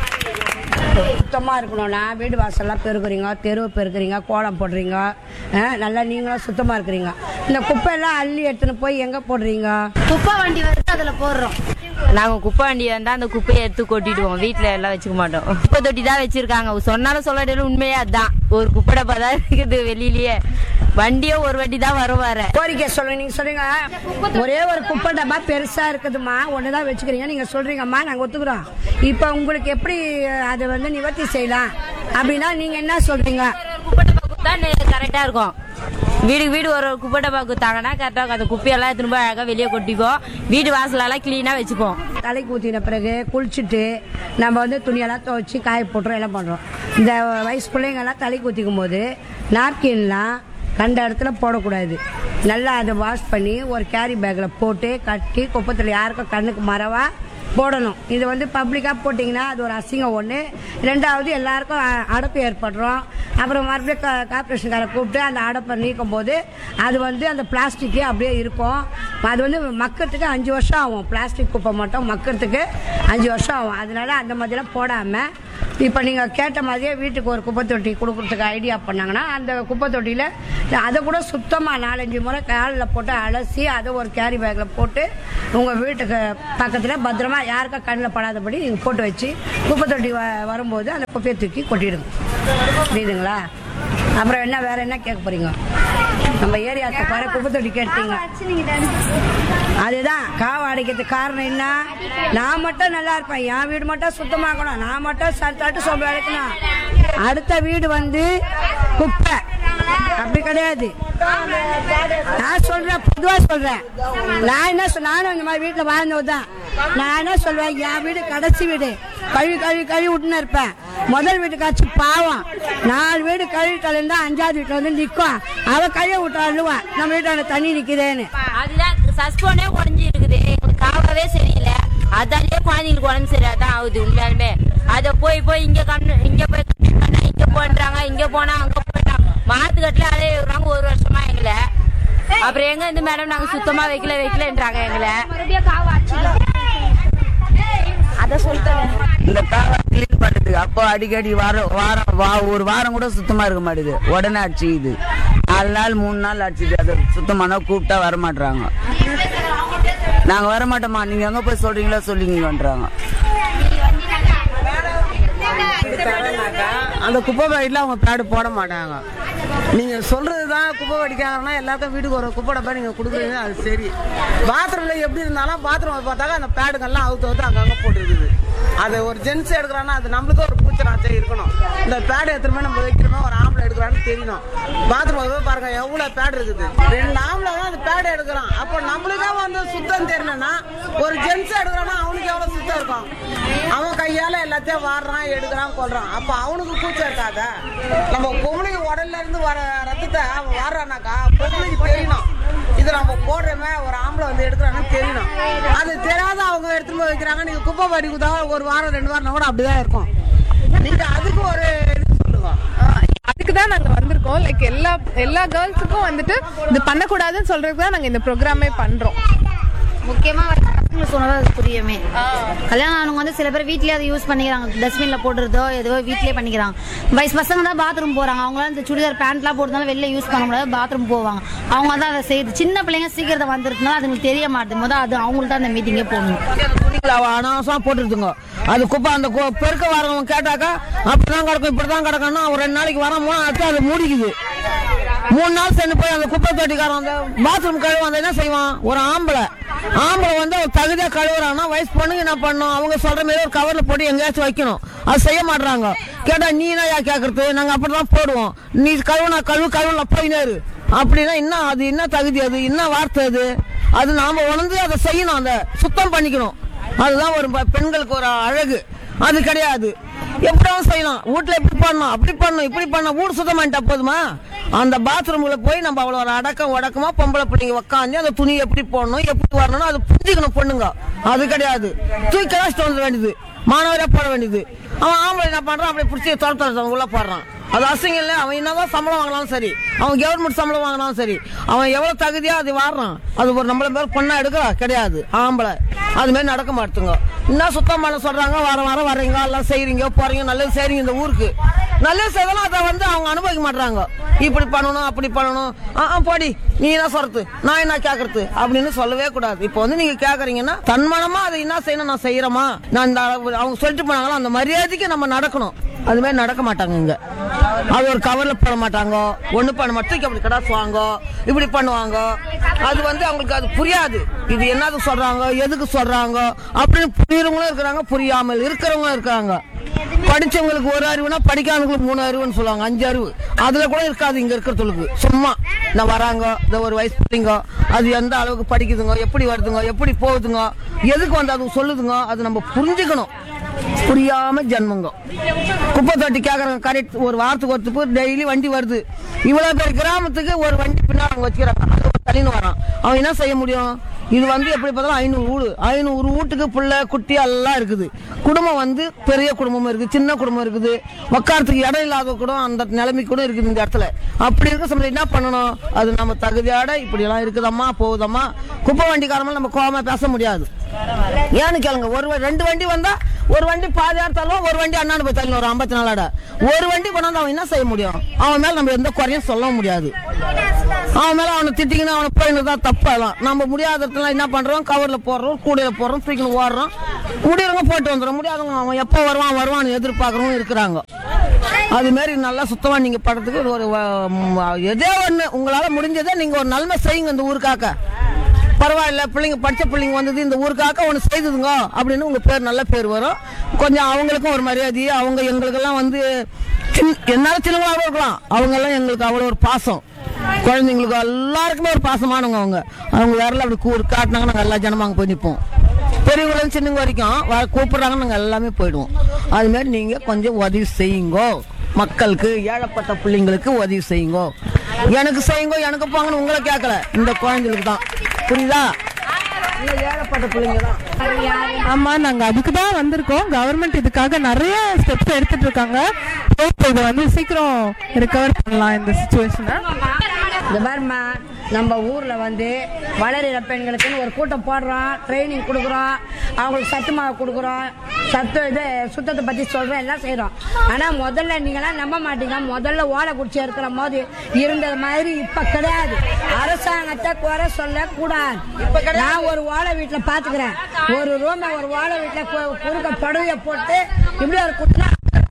சுத்தமாக இருக்கணும்னா வீடு வாசல்லாம் பெருக்குறீங்க தெருவு பெருக்குறீங்க கோலம் போடுறீங்க அஹ், நல்லா நீங்களும் சுத்தமாக இருக்கிறீங்க இந்த குப்பையெல்லாம் அள்ளி எடுத்துன்னு போய் எங்கே போடுறீங்க குப்பை வண்டி வருது அதுல போடுறோம் நாங்க குப்பை வண்டி வந்தா அந்த குப்பையை எடுத்து கொட்டிடுவோம் வீட்ல எல்லாம் வச்சுக்க மாட்டோம் குப்பை தொட்டி தான் வச்சிருக்காங்க சொன்னாலும் சொல்லாட்டிலும் உண்மையே அதான் ஒரு குப்பை டப்பா தான் இருக்குது வெளியிலயே வண்டியே ஒரு வண்டி தான் வரும் வர கோரிக்கை சொல்லுங்க நீங்க சொல்றீங்க ஒரே ஒரு குப்பை டப்பா பெருசா இருக்குதுமா ஒண்ணுதான் வச்சுக்கிறீங்க நீங்க சொல்றீங்கம்மா நாங்க ஒத்துக்கிறோம் இப்ப உங்களுக்கு எப்படி அதை வந்து நிவர்த்தி செய்யலாம் அப்படின்னா நீங்க என்ன சொல்றீங்க குப்பை டப்பா தான் கரெக்டா இருக்கும் வீடுக்கு வீடு ஒரு ஒரு குப்பை டப்பா கொடுத்தாங்கன்னா கரெக்டா இருக்கும் அந்த குப்பையெல்லாம் திரும்ப அழகா வெளியே கொட்டிப்போம் வீடு வாசலெல்லாம் கிளீனா வச்சுப்போம் தலைக்கு ஊற்றின பிறகு குளிச்சுட்டு நம்ம வந்து துணியெல்லாம் துவைச்சி காய போட்டுறோம் எல்லாம் பண்ணுறோம் இந்த வயசு பிள்ளைங்கெல்லாம் தலைக்கு ஊற்றிக்கும் போது நாப்கின்லாம் கண்ட இடத்துல போடக்கூடாது நல்லா அதை வாஷ் பண்ணி ஒரு கேரி பேக்கில் போட்டு கட்டி குப்பத்தில் யாருக்கும் கண்ணுக்கு மறவா போடணும் இது வந்து பப்ளிக்காக போட்டிங்கன்னா அது ஒரு அசிங்கம் ஒன்று ரெண்டாவது எல்லாருக்கும் அ- அடைப்பு ஏற்படுறோம் அப்புறம் மறுபடியும் கா கார்பரேஷன்காரை கூப்பிட்டு அந்த அடைப்பை நீக்கும் போது அது வந்து அந்த பிளாஸ்டிக்கே அப்படியே இருக்கும் அது வந்து மக்கறதுக்கு அஞ்சு வருஷம் ஆகும் பிளாஸ்டிக் குப்பை மட்டும் மக்கறதுக்கு அஞ்சு வருஷம் ஆகும் அதனால அந்த மாதிரிலாம் போடாமல் இப்போ நீங்கள் கேட்ட மாதிரியே வீட்டுக்கு ஒரு குப்பை தொட்டி கொடுக்குறதுக்கு ஐடியா பண்ணாங்கன்னா அந்த குப்பை தொட்டியில் அதை கூட சுத்தமாக நாலஞ்சு முறை காலில் போட்டு அலசி அதை ஒரு கேரி பேக்கில் போட்டு உங்கள் வீட்டுக்கு பக்கத்தில் பத்திரமா யாருக்கும் கண்ணில் படாதபடி நீங்கள் போட்டு வச்சு குப்பை தொட்டி வ வரும்போது அந்த குப்பையை தூக்கி கொட்டிடுங்க புரியுதுங்களா அப்புறம் என்ன வேற என்ன கேட்க போறீங்க நம்ம ஏரியாவுக்கு பாரு குப்பை தொட்டி கேட்டீங்க அதுதான் காவ அடைக்கிறதுக்கு காரணம் என்ன நான் மட்டும் நல்லா இருப்பேன் என் வீடு மட்டும் சுத்தமாக்கணும் நான் மட்டும் ச- தட்டு சோம்பு அடைக்கணும் அடுத்த வீடு வந்து குப்பை அப்படி கிடையாது நான் சொல்றேன் பொதுவா சொல்றேன் நான் என்ன சொல் நானும் இந்த மாதிரி வீட்டுல வாழ்ந்தவ தான் நான் என்ன சொல்வேன் என் வீடு கடைசி வீடு கழுவி கழுவி கழுவி விட்டுன்னு இருப்பேன் முதல் வீட்டுக்காச்சும் பாவம் நாலு வீடு கழுவி கழுந்தா அஞ்சாவது வீட்டுல வந்து நிக்கும் அவ கழுவி விட்டு அழுவா நம்ம வீட்டான தண்ணி நிக்குதேன்னு அதுதான் சஸ்போனே உடஞ்சி இருக்குது எங்களுக்கு காவாவே சரியில்லை அதாலேயே குழந்தைங்களுக்கு உடம்பு சரியாதான் ஆகுது உண்மையாலுமே அதை போய் போய் இங்க கண்ணு இங்க போய் கம்மி பண்ணா இங்க போன்றாங்க இங்க போனா அங்க போயிட்டாங்க மாத்துக்கட்டுல அலைய விடுறாங்க ஒரு வருஷமா எங்களை அப்புறம் எங்க இந்த மேடம் நாங்க சுத்தமா வைக்கல வைக்கலன்றாங்க எங்களை அத சொல்லிட்டேன் இந்த காவா கிளீன் பண்ணுது அப்போ அடிக்கடி வாரம் வாரம் வா- ஒரு வாரம் கூட சுத்தமா இருக்க மாட்டேது உடனே அடிச்சுது நாலு நாள் மூணு நாள் அடிச்சுது அது சுத்தமானா கூப்பிட்டா வர மாட்டாங்க நாங்க வர மாட்டோமா நீங்க எங்க போய் சொல்றீங்களோ சொல்லிங்கன்றாங்க அந்த குப்பை பாக்கெட்ல அவங்க பேடு போட மாட்டாங்க நீங்க சொல்றது தான் குப்பை வடிக்காங்கன்னா எல்லாருக்கும் வீட்டுக்கு ஒரு குப்பை டப்பா நீங்க கொடுக்குறீங்க அது சரி பாத்ரூம்ல எப்படி இருந்தாலும் பாத்ரூம் பார்த்தாக்க அந்த பேடுகள்லாம் அவுத்து அவுத்து அங்கங்க போட்டுருக்குது அது ஒரு ஜென்ஸ் எடுக்கிறான்னா அது நம்மளுக்கு ஒரு பூச்சராச்சே இருக்கணும் இந்த பேடு எத்தனை நம்ம வைக்கிறோமோ ஒரு ஆம்பளை எடுக்கிறான்னு தெரியணும் பாத்ரூம் போய் பாருங்க எவ்வளவு பேடு இருக்குது ரெண்டு ஆம்பளை தான் அந்த பேடு எடுக்கிறான் அப்போ நம்மளுக்கே வந்து சுத்தம் தெரியணும்னா ஒரு ஜென்ஸ் எடுக்கிறான்னா அவனுக்கு எவ்வளவு சுத்தம் இருக்கும் அவன் கையால எல்லாத்தையும் வாடுறான் எடுக்கிறான் கொள்றான் அப்ப அவனுக்கு கூச்சம் இருக்காதா நம்ம பொம்பளைக்கு உடல்ல இருந்து வர ரத்தத்தை அவன் வாடுறானாக்கா பொம்பளைக்கு தெரியணும் இது நம்ம போடுறோமே ஒரு ஆம்பளை வந்து எடுக்கிறான்னு தெரியணும் அது தெரியாத அவங்க எடுத்துட்டு போய் வைக்கிறாங்க நீங்க குப்பை பாடி குதா ஒரு வாரம் ரெண்டு வாரம் கூட அப்படிதான் இருக்கும் நீங்க அதுக்கு ஒரு இது சொல்லுங்க அதுக்கு தான் நாங்க வந்திருக்கோம் லைக் எல்லா எல்லா கேர்ள்ஸுக்கும் வந்துட்டு இது பண்ணக்கூடாதுன்னு சொல்றதுக்கு தான் நாங்க இந்த ப்ரோக்ராமே பண்றோம் முக்கியமா பசங்க சொன்னதா அது புரியுமே கல்யாணம் ஆனவங்க வந்து சில பேர் வீட்லயே அதை யூஸ் பண்ணிக்கிறாங்க டஸ்ட்பின்ல போடுறதோ ஏதோ வீட்லயே பண்ணிக்கிறாங்க வயசு பசங்க தான் பாத்ரூம் போறாங்க அவங்களாம் இந்த சுடிதார் பேண்ட்லாம் போட்டுனாலும் வெளில யூஸ் பண்ண முடியாது பாத்ரூம் போவாங்க அவங்க தான் அதை செய்யுது சின்ன பிள்ளைங்க சீக்கிரத்தை வந்துருக்குனால அதுங்களுக்கு தெரிய மாட்டேங்குது முதல் அது அவங்களுக்கு தான் அந்த மீட்டிங்கே போகணும் துணிகளை அவ அனாவசமா போட்டுருதுங்க அது குப்பை அந்த கு- பெருக்க வரவங்க கேட்டாக்கா அப்படிதான் கிடக்கும் இப்படிதான் கிடக்கும்னா ஒரு ரெண்டு நாளைக்கு வர மூணு அடுத்து அது மூடிக்குது மூணு நாள் சென்று போய் அந்த குப்பை தொட்டிக்காரன் அந்த பாத்ரூம் கழுவ வந்து என்ன செய்வான் ஒரு ஆம்பளை ஆம்பளை வந்து அவர் தகுதியா கழுவுறான்னா வயசு பொண்ணுங்க என்ன பண்ணும் அவங்க சொல்ற மாதிரி ஒரு கவர்ல போட்டு எங்கேயாச்சும் வைக்கணும் அது செய்ய மாட்றாங்க கேட்டா நீ என்ன யா கேக்குறது நாங்க அப்படிதான் போடுவோம் நீ கழுவுனா கழுவு கழுவுல போயினாரு அப்படின்னா என்ன அது என்ன தகுதி அது என்ன வார்த்தை அது அது நாம உணர்ந்து அதை செய்யணும் அந்த சுத்தம் பண்ணிக்கணும் அதுதான் ஒரு ப- பெண்களுக்கு ஒரு அழகு அது கிடையாது எப்படியும் செய்யலாம் வீட்டுல இப்படி பண்ணணும் அப்படி பண்ணணும் இப்படி பண்ணணும் வீடு சுத்தம் பண்ணிட்டா போதுமா அந்த பாத்ரூம்ல போய் நம்ம அவ்வளோ ஒரு அடக்கம் உடக்கமா பொம்பளை பிள்ளைங்க உட்காந்து அந்த துணி எப்படி போடணும் எப்படி வரணும் அது புரிஞ்சுக்கணும் பொண்ணுங்க அது கிடையாது தூக்கி கலாச்சிட்டு வந்துட வேண்டியது மாணவரே போட வேண்டியது அவன் ஆம்பளை என்ன பண்றான் அப்படியே பிடிச்சி துரத்துறது உள்ள போடுறான் அது அசிங்கம் இல்லை அவன் என்னதான் சம்பளம் வாங்கினாலும் சரி அவன் கவர்மெண்ட் சம்பளம் வாங்கினாலும் சரி அவன் எவ்வளவு தகுதியா அது வாடுறான் அது ஒரு நம்மள பேர் பொண்ணா எடுக்கிறா கிடையாது ஆம்பளை அது மாதிரி நடக்க மாட்டுங்க என்ன சுத்தம் பண்ண சொல்றாங்க வர வர வர்றீங்க எல்லாம் செய்றீங்க போறீங்க நல்லது செய்றீங்க இந்த ஊருக்கு நல்லது செய்தாலும் அதை வந்து அவங்க அனுபவிக்க மாட்டாங்க இப்படி பண்ணணும் அப்படி பண்ணணும் ஆ ஆ, போடி நீ என்ன சொல்றது நான் என்ன கேக்குறது அப்படின்னு சொல்லவே கூடாது இப்போ வந்து நீங்க கேக்குறீங்கன்னா தன்மனமா அதை என்ன செய்யணும் நான் செய்யறேமா நான் இந்த அளவு- அவங்க சொல்லிட்டு போனாங்களோ அந்த மரியாதைக்கு நம்ம நடக்கணும் அது மாதிரி நடக்க மாட்டாங்க இங்க அது ஒரு கவர்ல போட மாட்டாங்க ஒண்ணு பண்ண மாட்டேங்க அப்படி கடாசுவாங்க இப்படி பண்ணுவாங்க அது வந்து அவங்களுக்கு அது புரியாது இது என்னது சொல்றாங்க எதுக்கு சொல்றாங்க அப்படின்னு புரியுறவங்களும் இருக்கிறாங்க புரியாமல் இருக்கிறவங்களும் இருக்காங்க படிச்சவங்களுக்கு ஒரு அறிவுனா படிக்காதவங்களுக்கு மூணு அறிவுன்னு சொல்லுவாங்க அஞ்சு அறிவு அதுல கூட இருக்காது இங்க இருக்கிறவங்களுக்கு சும்மா நான் வராங்க இந்த ஒரு வயசு பிள்ளைங்க அது எந்த அளவுக்கு படிக்குதுங்க எப்படி வருதுங்க எப்படி போகுதுங்க எதுக்கு வந்து அது சொல்லுதுங்க அது நம்ம புரிஞ்சுக்கணும் புரியாம ஜென்மங்க குப்பை தொட்டி கேக்குறாங்க கரெக்ட் ஒரு வாரத்துக்கு ஒருத்துக்கு டெய்லி வண்டி வருது இவ்வளவு பேர் கிராமத்துக்கு ஒரு வண்டி பின்னாடி அவங்க வச்சுக்கிறாங்க அது ஒரு தனின்னு வரான் அவன் என்ன செய்ய முடியும் இது வந்து எப்படி பார்த்தாலும் ஐநூறு வீடு ஐநூறு வீட்டுக்கு புள்ள குட்டி எல்லாம் இருக்குது குடும்பம் வந்து பெரிய குடும்பமும் இருக்குது சின்ன குடும்பம் இருக்குது உட்காரத்துக்கு இடம் இல்லாத கூட அந்த நிலைமை கூட இருக்குது இந்த இடத்துல அப்படி இருக்க சமயம் என்ன பண்ணணும் அது நம்ம தகுதியோட இப்படி எல்லாம் இருக்குதம்மா போகுதம்மா குப்பை வண்டிக்காரமா நம்ம கோவமா பேச முடியாது ஏன்னு கேளுங்க ஒரு வ- ரெண்டு வண்டி வந்தா ஒரு வண்டி பாதியார் தள்ளுவோம் ஒரு வண்டி அண்ணாண்டு போய் தள்ளணும் ஒரு ஐம்பத்தி நாலோட ஒரு வண்டி கொண்டாந்து அவன் என்ன செய்ய முடியும் அவன் மேல நம்ம எந்த குறையும் சொல்ல முடியாது அவன் மேல அவனை திட்டிங்கன்னா அவனை போயின்னு தான் தப்பாலாம் நம்ம முடியாத இடத்துல என்ன பண்றோம் கவர்ல போடுறோம் கூடையில போடுறோம் தூக்கின்னு ஓடுறோம் முடியறவங்க போயிட்டு வந்துடும் முடியாதவங்க அவன் எப்போ வருவான் வருவான்னு எதிர்பார்க்கறவங்க இருக்கிறாங்க அது மாதிரி நல்லா சுத்தமா நீங்க படத்துக்கு ஒரு வ- ம், எதோ ஒண்ணு உங்களால முடிஞ்சதை நீங்க ஒரு நன்மை செய்யுங்க இந்த ஊருக்காக பரவாயில்ல பிள்ளைங்க படிச்ச பிள்ளைங்க வந்தது இந்த ஊருக்காக ஒன்று செய்ததுங்க அப்படின்னு உங்க பேர் நல்ல பேர் வரும் கொஞ்சம் அவங்களுக்கும் ஒரு மரியாதை அவங்க எங்களுக்கெல்லாம் வந்து சின்ன- என்னால சின்னவங்களாகவும் இருக்கலாம் அவங்க எல்லாம் எங்களுக்கு அவ்வளோ ஒரு பாசம் குழந்தைங்களுக்கு எல்லாருக்குமே ஒரு பாசமானவங்க அவங்க அவங்க விரல அப்படி கூ காட்டினாங்க நாங்கள் எல்லா ஜனமும் அங்கே போய் நிற்போம் பெரியவங்களும் சின்னவங்க வரைக்கும் வ- கூப்பிடுறாங்க நாங்கள் எல்லாமே போயிடுவோம் அது மாதிரி நீங்க கொஞ்சம் உதவி செய்யுங்கோ மக்களுக்கு ஏழப்பட்ட பிள்ளைங்களுக்கு உதவி செய்யுங்கோ எனக்கு செய்யுங்கோ எனக்கு போங்கன்னு உங்களை கேட்கல இந்த குழந்தைகளுக்கு தான் புரியுதா இந்த ஏழப்பட்ட பிள்ளைங்க தான் ஆமா நாங்க அதுக்கு தான் வந்திருக்கோம் கவர்மெண்ட் இதுக்காக நிறைய ஸ்டெப்ஸ் எடுத்துட்டு இருக்காங்க Hope இதை வந்து சீக்கிரம் ரிகவர் பண்ணலாம் இந்த சுச்சுவேஷனை இந்த பாருமா நம்ம ஊர்ல வந்து வளரிற பெண்களுக்குன்னு ஒரு கூட்டம் போடுறோம் ட்ரைனிங் கொடுக்குறோம் அவங்களுக்கு சத்து மாவு கொடுக்குறோம் சத்து இது சுத்தத்தை பத்தி சொல்றோம் எல்லாம் செய்றோம் ஆனா முதல்ல நீங்களாம் நம்ப மாட்டீங்க முதல்ல ஓலை குடிச்சு இருக்கிற போது இருந்தது மாதிரி இப்ப கிடையாது அரசாங்கத்தை குறை சொல்ல கூடாது நான் ஒரு ஓலை வீட்டுல பாத்துக்கிறேன் ஒரு ரூம் ஒரு ஓலை வீட்டுல கு- குறுக்க படுவைய போட்டு இப்படி ஒரு குட்டினா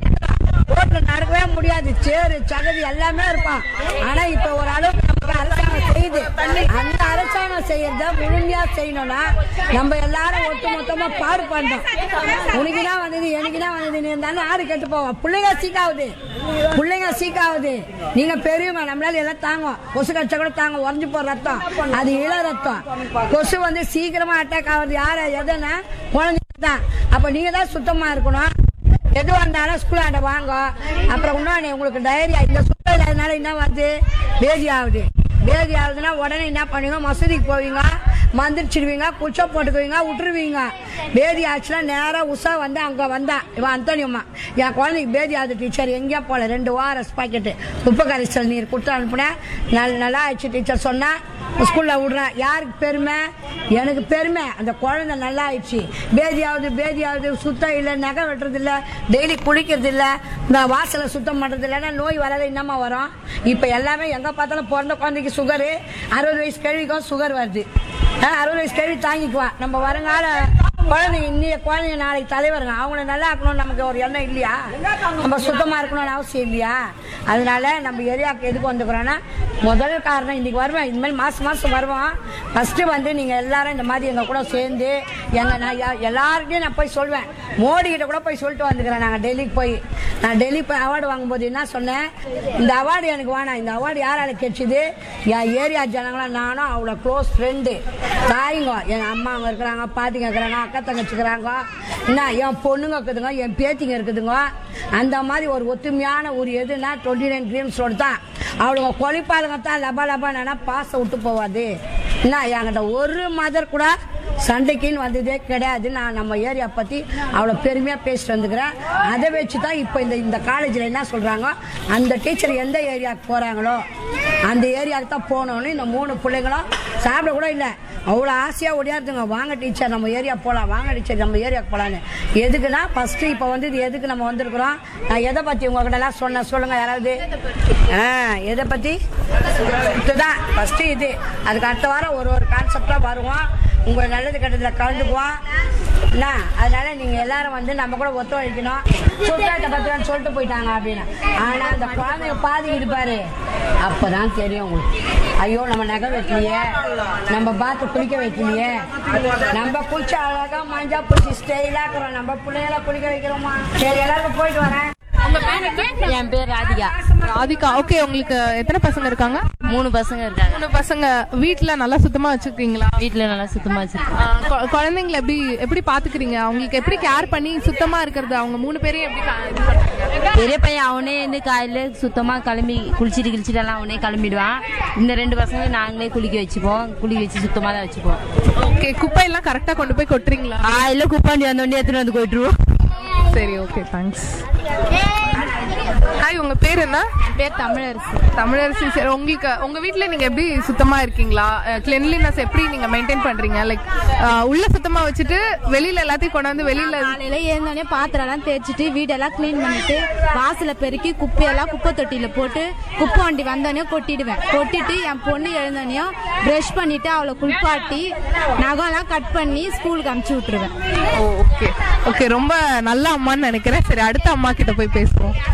ரோட்ல நடக்கவே முடியாது சேரு சகதி எல்லாமே இருக்கும் ஆனா இப்ப ஒரு அளவுக்கு நமக்கு அரசாங்கம் செய்யுது அந்த அரசாங்கம் செய்யறத முழுமையா செய்யணும்னா நம்ம எல்லாரும் ஒட்டு மொத்தமா பாடு பண்றோம் உனக்குதான் வந்தது எனக்குதான் வந்தது நீ இருந்தாலும் ஆறு கெட்டு போவோம் பிள்ளைங்க சீக்காகுது பிள்ளைங்க சீக்காகுது நீங்க பெரியவங்க நம்மளால எல்லாம் தாங்கும் கொசு கடிச்சா கூட தாங்க உறைஞ்சு போற ரத்தம் அது இள ரத்தம் கொசு வந்து சீக்கிரமா அட்டாக் ஆகுது யார எதுன்னா குழந்தைங்க தான் அப்ப நீங்க தான் சுத்தமா இருக்கணும் எது வந்தாலும் ஸ்கூல் ஆண்ட வாங்க அப்புறம் இன்னொன்று உங்களுக்கு டைரியா இந்த சுத்தம் இல்லாதனால என்ன வருது பேதி ஆகுது பேதி ஆகுதுன்னா உடனே என்ன பண்ணுவீங்க மசூதிக்கு போவீங்க மந்திரிச்சிடுவீங்க குச்சை போட்டுக்குவீங்க விட்டுருவீங்க பேதி ஆச்சுன்னா நேராக உஷா வந்து அங்கே வந்தா இவன் அந்தோனியம்மா என் குழந்தைக்கு பேதி ஆகுது டீச்சர் எங்கேயா போல ரெண்டு ஓஆர்எஸ் பாக்கெட்டு உப்பு கரைசல் நீர் கொடுத்து அனுப்புனேன் நல்ல நல்லா ஆயிடுச்சு டீச்சர் சொன்னா ஸ்கூல்ல விடுறேன் யாருக்கு பெருமை எனக்கு பெருமை அந்த குழந்தை நல்லா ஆயிடுச்சு பேதியாவது பேதியாவது சுத்தம் இல்லை நகை வெட்டுறது இல்லை டெய்லி குளிக்கிறது இல்லை இந்த வாசலை சுத்தம் பண்றது இல்லைன்னா நோய் வராத என்னமா வரும் இப்போ எல்லாமே எங்க பார்த்தாலும் பிறந்த குழந்தைக்கு சுகரு அறுபது வயசு கழுவிக்கும் சுகர் வருது ஆ, அறுபது வயசு கழுவி தாங்கிக்குவான் நம்ம வருங்கால குழந்தைங்க இன்னைய குழந்தைங்க நாளைக்கு தலைவருங்க அவங்கள நல்லா இருக்கணும்னு நமக்கு ஒரு எண்ணம் இல்லையா நம்ம சுத்தமா இருக்கணும்னு அவசியம் இல்லையா அதனால நம்ம ஏரியாவுக்கு எதுக்கு வந்துக்கிறோம்னா முதல் காரணம் இன்னைக்கு வருவேன் இனிமேல் மாசம் மாசம் வருவோம் ஃபர்ஸ்ட் வந்து நீங்க எல்லாரும் இந்த மாதிரி எங்க கூட சேர்ந்து எங்க நான் யா- எல்லார்கிட்டயும் நான் போய் சொல்வேன் மோடி கிட்ட கூட போய் சொல்லிட்டு வந்துக்கிறேன் நாங்க டெல்லிக்கு போய் நான் டெல்லி போய் அவார்டு வாங்கும்போது என்ன சொன்னேன் இந்த அவார்டு எனக்கு வேணாம் இந்த அவார்டு யாரால கிடைச்சது என் ஏரியா ஜனங்களாம் நானும் அவ்வளோ க்ளோஸ் ஃப்ரெண்டு தாய்ங்க என் அம்மா அங்கே இருக்கிறாங்க பாட்டிங்க இருக்கிறாங்க அக்கா தங்கச்சி இருக்கிறாங்க என்ன என் பொண்ணுங்க இருக்குதுங்க என் பேத்திங்க இருக்குதுங்க அந்த மாதிரி ஒரு ஒத்துமையான ஒரு எதுனா டுவெண்ட்டி நைன் கிரீம்ஸ் ரோடு தான் அவளுங்க கொலைப்பாளுங்க தான் லபா லபானா பாச விட்டு போவாது என்ன என்கிட்ட ஒரு மதர் கூட சண்டைக்குன்னு வந்ததே கிடையாது நான் நம்ம ஏரியா பற்றி அவ்வளோ பெருமையாக பேசிட்டு வந்துக்கிறேன் அதை வச்சு தான் இப்போ இந்த இந்த காலேஜில் என்ன சொல்கிறாங்க அந்த டீச்சர் எந்த ஏரியாவுக்கு போகிறாங்களோ அந்த ஏரியாவுக்கு தான் போகணும்னு இந்த மூணு பிள்ளைங்களும் சாப்பிட கூட இல்லை அவ்வளோ ஆசையாக ஓடியாருதுங்க வாங்க டீச்சர் நம்ம ஏரியா போகலாம் வாங்க டீச்சர் நம்ம ஏரியாவுக்கு போகலான்னு எதுக்குன்னா ஃபஸ்ட்டு இப்போ வந்து இது எதுக்கு நம்ம வந்திருக்கிறோம் நான் எதை பற்றி உங்ககிட்ட எல்லாம் சொன்னேன் சொல்லுங்கள் யாராவது ஆ எதை பற்றி இதுதான் ஃபஸ்ட்டு இது அதுக்கு அடுத்த வாரம் ஒரு ஒரு கான்செப்டாக வருவோம் உங்கள் நல்லது கெட்டதில் கலந்துக்குவோம் என்ன அதனால நீங்கள் எல்லாரும் வந்து நம்ம கூட ஒத்துழைக்கணும் சுத்தாட்ட பத்திரம்னு சொல்லிட்டு போயிட்டாங்க அப்படின்னு ஆனால் அந்த குழந்தைய பாதி இருப்பாரு அப்பதான் தெரியும் உங்களுக்கு ஐயோ நம்ம நகை வைக்கலையே நம்ம பாத்து குளிக்க வைக்கலையே நம்ம குளிச்ச அழகா மஞ்சா பூச்சி ஸ்டைலா இருக்கிறோம் நம்ம பிள்ளைகளை குளிக்க வைக்கிறோமா சரி எல்லாருக்கும் போயிட்டு வரேன் என் பேர் ராதிகா ராதிகா ஓகே உங்களுக்கு எத்தனை பசங்க இருக்காங்க மூணு பசங்க இருக்காங்க மூணு பசங்க வீட்ல நல்லா சுத்தமா வச்சிருக்கீங்களா வீட்ல நல்லா சுத்தமா வச்சிருக்கோம் ஆ, கொ- குழந்தைங்களை எப்படி எப்படி பாத்துக்கிறீங்க அவங்களுக்கு எப்படி கேர் பண்ணி சுத்தமா இருக்கிறது அவங்க மூணு பேரையும் எப்படி கா- இது பண்றீங்க பெரிய பையன் அவனே வந்து காலையில சுத்தமா கிளம்பி குளிச்சிட்டு கிழிச்சிட்டு எல்லாம் அவனே கிளம்பிடுவான் இந்த ரெண்டு பசங்க நாங்களே குளிக்க வச்சுப்போம் குளிக்க வச்சு சுத்தமா தான் வச்சுப்போம் ஓகே குப்பை எல்லாம் கரெக்டா கொண்டு போய் கொட்டுறீங்களா காலையில குப்பாண்டி வந்தோடனே எடுத்துட்டு வந்து போயிட்டுருவோம் சரி ஓகே தேங்க்ஸ் ஹாய் உங்க பேர் என்ன பேர் தமிழரசு தமிழரசி சரி உங்களுக்கு உங்க வீட்ல நீங்க எப்படி சுத்தமா இருக்கீங்களா கிளென்லினஸ் எப்படி நீங்க மெயின்டைன் பண்றீங்க லைக் உள்ள சுத்தமா வச்சுட்டு வெளியில எல்லாத்தையும் கொண்டாந்து வெளியில காலையில எழுந்தோடனே பாத்திரம் எல்லாம் தேய்ச்சிட்டு வீடெல்லாம் க்ளீன் பண்ணிட்டு வாசல பெருக்கி குப்பையெல்லாம் குப்பை தொட்டியில போட்டு குப்பை வண்டி வந்தோடனே கொட்டிடுவேன் கொட்டிட்டு என் பொண்ணு எழுந்தோடனையும் ப்ரஷ் பண்ணிட்டு அவளை குளிப்பாட்டி நகம்லாம் கட் பண்ணி ஸ்கூலுக்கு அனுப்பிச்சு விட்டுருவேன் ஓகே ஓகே ரொம்ப நல்ல அம்மான்னு நினைக்கிறேன் சரி அடுத்த அம்மா கிட்ட போய் பேசுவோம்